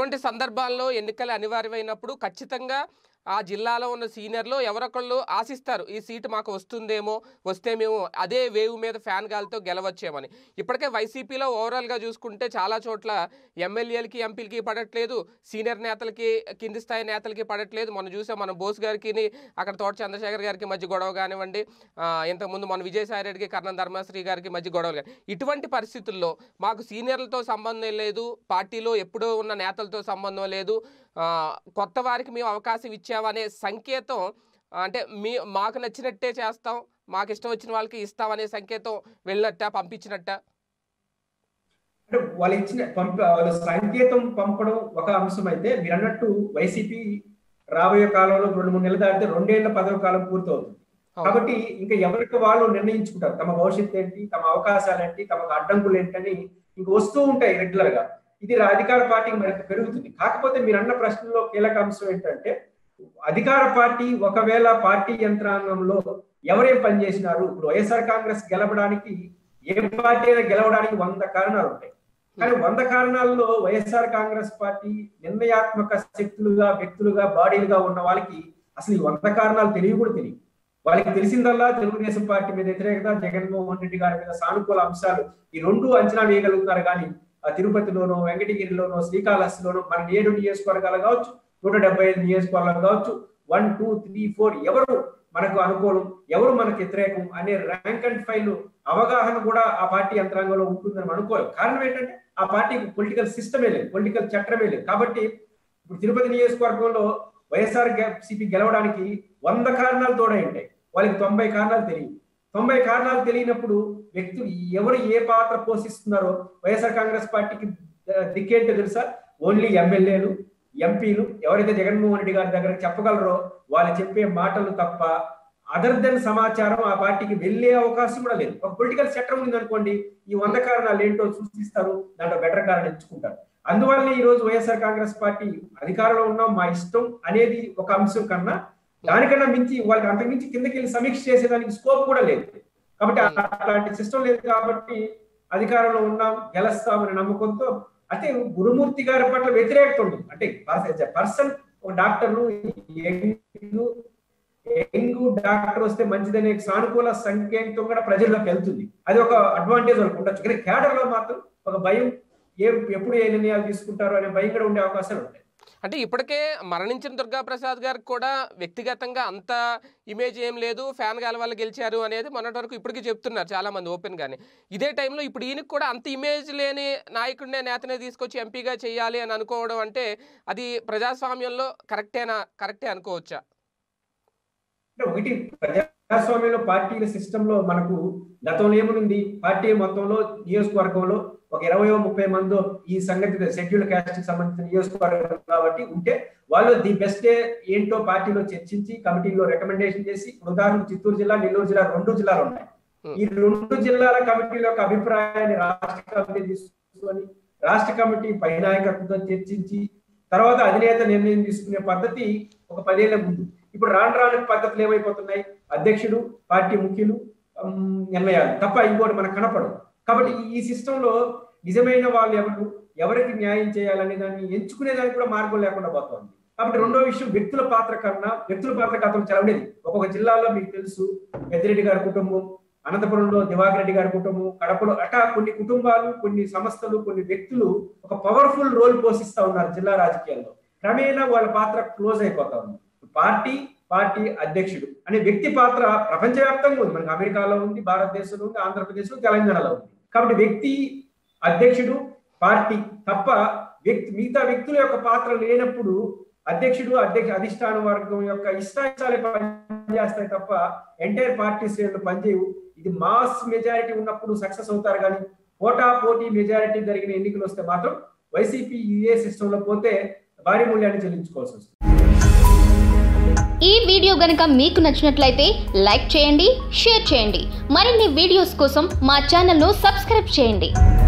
ఇటువంటి సందర్భాల్లో ఎన్నికలు అనివార్యమైనప్పుడు ఖచ్చితంగా ఆ జిల్లాలో ఉన్న సీనియర్లు ఎవరొకళ్ళు ఆశిస్తారు ఈ సీటు మాకు వస్తుందేమో వస్తే మేము అదే వేవ్ మీద ఫ్యాన్ గాలితో గెలవచ్చేమని ఇప్పటికే వైసీపీలో ఓవరాల్గా చూసుకుంటే చాలా చోట్ల ఎమ్మెల్యేలకి ఎంపీలకి పడట్లేదు సీనియర్ నేతలకి కింది స్థాయి నేతలకి పడట్లేదు మనం చూసాం మనం బోస్ గారికి అక్కడ తోట చంద్రశేఖర్ గారికి మధ్య గొడవ కానివ్వండి ఆ, ఇంతకుముందు మన విజయసాయి రెడ్డికి కర్ణం ధర్మశ్రీ గారికి మధ్య గొడవలు కానీ ఇటువంటి పరిస్థితుల్లో మాకు సీనియర్లతో సంబంధం లేదు పార్టీలో ఎప్పుడో ఉన్న నేతలతో సంబంధం లేదు ఆ, కొత్త వారికి మేము అవకాశం ఇచ్చామనే సంకేతం ఆ, అంటే మీ మాకు నచ్చినట్టే చేస్తాం మాకు ఇష్టం వచ్చిన వాళ్ళకి ఇస్తామనే సంకేతం వెళ్ళినట్ట పంపించినట్ట అంటే వాళ్ళు ఇచ్చిన పంప వాళ్ళ సంకేతం పంపడం ఒక అంశం అయితే మీరు అన్నట్టు వైసీపీ రాబోయే కాలంలో రెండు మూడు నెలలు దాటితే రెండేళ్ల పదవి కాలం పూర్తవుతుంది అవును. కాబట్టి ఇంకా ఎవరికి వాళ్ళు నిర్ణయించుకుంటారు తమ భవిష్యత్తు ఏంటి తమ అవకాశాలు ఏంటి తమకు అడ్డంకులు ఏంటని ఇంక వస్తూ ఉంటాయి రెగ్యులర్ గా ఇది రా- అధికార పార్టీకి మరింత పెరుగుతుంది కాకపోతే మీరు అన్న ప్రశ్నలో కీలక అంశం ఏంటంటే అధికార పార్టీ ఒకవేళ పార్టీ యంత్రాంగంలో ఎవరేం పనిచేసినారు ఇప్పుడు వైఎస్ఆర్ కాంగ్రెస్ గెలవడానికి ఏ పార్టీ అయినా గెలవడానికి వంద కారణాలు ఉంటాయి కానీ వంద కారణాల్లో వైఎస్ఆర్ కాంగ్రెస్ పార్టీ నిర్ణయాత్మక శక్తులుగా వ్యక్తులుగా బాడీలుగా ఉన్న వాళ్ళకి అసలు ఈ వంద కారణాలు తెలియ కూడా తెలియదు వాళ్ళకి తెలిసిందల్లా తెలుగుదేశం పార్టీ మీద వ్యతిరేకత జగన్మోహన్ రెడ్డి గారి మీద సానుకూల అంశాలు ఈ రెండు అంచనా వేయగలుగుతారు కానీ ఆ తిరుపతిలోనో వెంకటగిరిలోనో శ్రీకాళహస్తిలోనో మన ఏడు నియోజకవర్గాలు కావచ్చు నూట డెబ్బై ఐదు నియోజకవర్గాలు కావచ్చు వన్ టూ త్రీ ఫోర్ ఎవరు మనకు అనుకూలం ఎవరు మనకు వ్యతిరేకం అనే ర్యాంక్ అండ్ ఫైల్ అవగాహన కూడా ఆ పార్టీ యంత్రాంగంలో ఉంటుందని మనం అనుకోవాలి కారణం ఏంటంటే ఆ పార్టీకి పొలిటికల్ సిస్టమే లేదు పొలిటికల్ చట్టమే లేదు కాబట్టి ఇప్పుడు తిరుపతి నియోజకవర్గంలో వైఎస్ఆర్ సిపి గెలవడానికి వంద కారణాలు తోడై ఉంటాయి వాళ్ళకి తొంభై కారణాలు తెలియదు తొంభై కారణాలు తెలియనప్పుడు వ్యక్తులు ఎవరు ఏ పాత్ర పోషిస్తున్నారో వైఎస్ఆర్ కాంగ్రెస్ పార్టీకి ఆ, దిక్కేంటో తెలుసా ఓన్లీ ఎమ్మెల్యేలు ఎంపీలు ఎవరైతే జగన్మోహన్ రెడ్డి గారి దగ్గర చెప్పగలరో వాళ్ళు చెప్పే మాటలు తప్ప అదర్ దెన్ సమాచారం ఆ పార్టీకి వెళ్ళే అవకాశం కూడా లేదు ఒక పొలిటికల్ చట్టం ఉంది అనుకోండి ఈ వంద కారణాలు ఏంటో సృష్టిస్తారు దాంట్లో బెటర్ కారణం ఎంచుకుంటారు అందువల్ల ఈ రోజు వైఎస్ఆర్ కాంగ్రెస్ పార్టీ అధికారంలో ఉన్నాం మా ఇష్టం అనేది ఒక అంశం కన్నా దానికన్నా మించి వాళ్ళకి అంతకు మించి కిందకి వెళ్ళి సమీక్ష చేసేదానికి స్కోప్ కూడా లేదు కాబట్టి అట్లాంటి సిస్టమ్ లేదు కాబట్టి అధికారంలో ఉన్నాం గెలుస్తామనే నమ్మకంతో అయితే గురుమూర్తి గారి పట్ల వ్యతిరేకత ఉంటుంది అంటే పర్సన్ ఒక డాక్టర్ యంగ్ డాక్టర్ వస్తే మంచిదనే సానుకూల సంకేతం కూడా ప్రజల్లోకి వెళ్తుంది అది ఒక అడ్వాంటేజ్ వాళ్ళకి ఉండొచ్చు కానీ కేడర్ లో మాత్రం ఒక భయం ఏ ఎప్పుడు ఏ నిర్ణయాలు తీసుకుంటారో అనే భయం కూడా ఉండే అవకాశాలు ఉంటాయి అంటే ఇప్పటికే మరణించిన దుర్గా ప్రసాద్ గారికి కూడా వ్యక్తిగతంగా అంత ఇమేజ్ ఏం లేదు ఫ్యాన్ గాల వల్ల గెలిచారు అనేది మొన్నటి వరకు ఇప్పటికీ చెప్తున్నారు చాలా మంది ఓపెన్ గానే ఇదే టైంలో ఇప్పుడు ఈయనకి కూడా అంత ఇమేజ్ లేని నాయకుడినే నేతనే తీసుకొచ్చి ఎంపీగా చేయాలి అని అనుకోవడం అంటే అది ప్రజాస్వామ్యంలో కరెక్టేనా కరెక్టే అనుకోవచ్చా అంటే ఒకటి ప్రజాస్వామ్యంలో పార్టీల సిస్టమ్ లో మనకు గతంలో ఏముంది పార్టీ మొత్తంలో నియోజకవర్గంలో ఒక ఇరవై ముప్పై మందో ఈ సంగతి షెడ్యూల్ క్యాస్ట్ కి సంబంధించిన నియోజకవర్గం కాబట్టి ఉంటే వాళ్ళు ది బెస్ట్ ఏంటో పార్టీలో చర్చించి కమిటీలో రికమెండేషన్ చేసి ఇప్పుడు ఉదాహరణకు చిత్తూరు జిల్లా నెల్లూరు జిల్లా రెండు జిల్లాలు ఉన్నాయి ఈ రెండు జిల్లాల కమిటీల యొక్క అభిప్రాయాన్ని రాష్ట్ర కమిటీ తీసుకొని రాష్ట్ర కమిటీ పై నాయకత్వంతో చర్చించి తర్వాత అధినేత నిర్ణయం తీసుకునే పద్ధతి ఒక పదేళ్ల ముందు ఇప్పుడు రాను రాను పద్ధతులు ఏమైపోతున్నాయి అధ్యక్షుడు పార్టీ ముఖ్యులు ఉమ్, నిర్ణయాలు తప్ప ఇంకోటి మనకు కనపడదు కాబట్టి ఈ సిస్టమ్ లో నిజమైన వాళ్ళు ఎవరు ఎవరికి న్యాయం చేయాలనే దాన్ని ఎంచుకునే దానికి కూడా మార్గం లేకుండా పోతుంది కాబట్టి రెండో విషయం వ్యక్తుల పాత్ర కన్నా వ్యక్తుల పాత్ర గతంలో చాలా ఉండేది ఒక్కొక్క జిల్లాలో మీకు తెలుసు పెద్దిరెడ్డి గారి కుటుంబం అనంతపురంలో దివాకర్ రెడ్డి గారి కుటుంబం కడపలో అటా కొన్ని కుటుంబాలు కొన్ని సంస్థలు కొన్ని వ్యక్తులు ఒక పవర్ఫుల్ రోల్ పోషిస్తా ఉన్నారు జిల్లా రాజకీయాల్లో క్రమేణా వాళ్ళ పాత్ర క్లోజ్ అయిపోతా ఉంది పార్టీ పార్టీ అధ్యక్షుడు అనే వ్యక్తి పాత్ర ప్రపంచవ్యాప్తంగా ఉంది మనకి అమెరికాలో ఉంది భారతదేశంలో ఉంది ఆంధ్రప్రదేశ్లో తెలంగాణలో ఉంది కాబట్టి వ్యక్తి అధ్యక్షుడు పార్టీ తప్ప వ్యక్తి మిగతా వ్యక్తుల యొక్క పాత్ర లేనప్పుడు అధ్యక్షుడు అధ్యక్ష అధిష్టాన వర్గం యొక్క ఇష్టాయిష్టాలే పనిచేస్తాయి తప్ప ఎంటైర్ పార్టీ శ్రేణులు పనిచేయవు ఇది మాస్ మెజారిటీ ఉన్నప్పుడు సక్సెస్ అవుతారు కానీ పోటా పోటీ మెజారిటీ జరిగిన ఎన్నికలు వస్తే మాత్రం వైసీపీ ఇదే సిస్టమ్ లో పోతే భారీ మూల్యాన్ని చెల్లించుకోవాల్సి వస్తుంది ఈ వీడియో గనుక మీకు నచ్చినట్లయితే లైక్ చేయండి షేర్ చేయండి మరిన్ని వీడియోస్ కోసం మా ఛానల్ను సబ్స్క్రైబ్ చేయండి